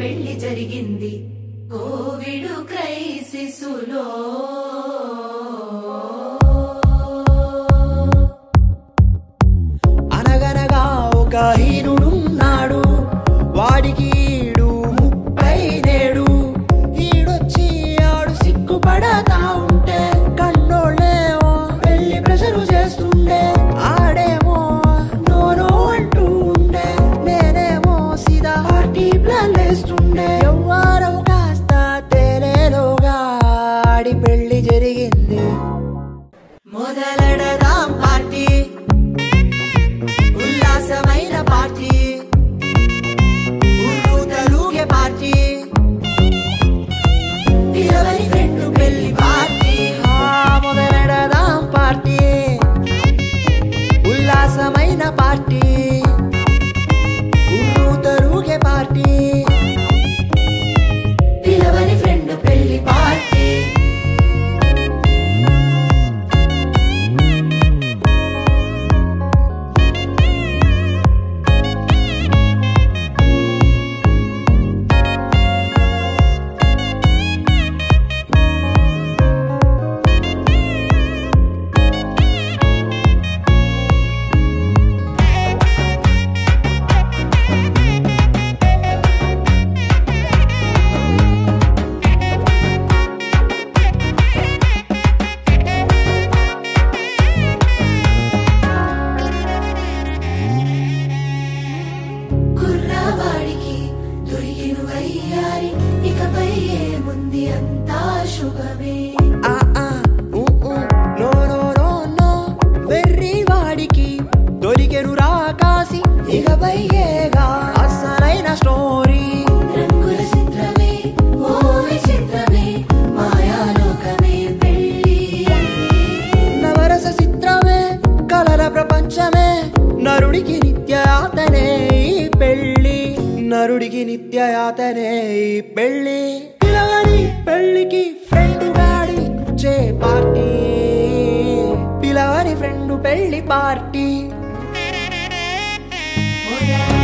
పెళ్లి జరిగింది కోవిడ్ క్రైసిసులో అనగనగా ఒక హీనుడున్నాడు వాడికి ఈడు ముప్పై నేడు ఈడొచ్చి ఆడు సిగ్గుపడతా ఉంటే కన్నోళ్ళేమో పెళ్లి ప్రెషరు చేస్తుండే ఆడేమో నోనో అంటూ ఉండే నేనేమో సిదా పార్టీ ప్లాన్ వేస్తుండే ఎవ్వారం కాస్త తేలేలోగా ఆడి పెళ్లి జరిగింది మొదలెడదాం పార్టీ ఉల్లాసమైన పార్టీ ఊరు తలుగే పార్టీ పిలవని ఫ్రెండ్ పెళ్లి పార్టీ ఆ, మొదలెడదాం పార్టీ ఉల్లాసమైన పార్టీ ఊరు తలుగే పార్టీ పిలవని ఫ్రెండ్ పెళ్లి పార్టీ కుర్రవాడికి దొరికిను వయ్యారి ఇకపై ఏముంది అంతా శుభమే ఆ ఆ ఊ ఊ నో నో నో నో వెర్రి వాడికి దొరికెను రాకాసి ఇకపై ఏగా అసలైన స్టోరీ రంగుల చిత్రమే ఓ విచిత్రమే మాయాలోకమే పెళ్ళి నవరస చిత్రమే కలల ప్రపంచమే నరుడికి నిత్యయాతనే ఈ పెళ్ళి నరుడికి నిత్యయాతనే ఈ పెళ్ళి పిలవని పెళ్ళికి ఫ్రెండ్ గాడి ఇచ్చే పార్టీ పిలవని ఫ్రెండ్ పెళ్లి పార్టీ మొదలెడదాం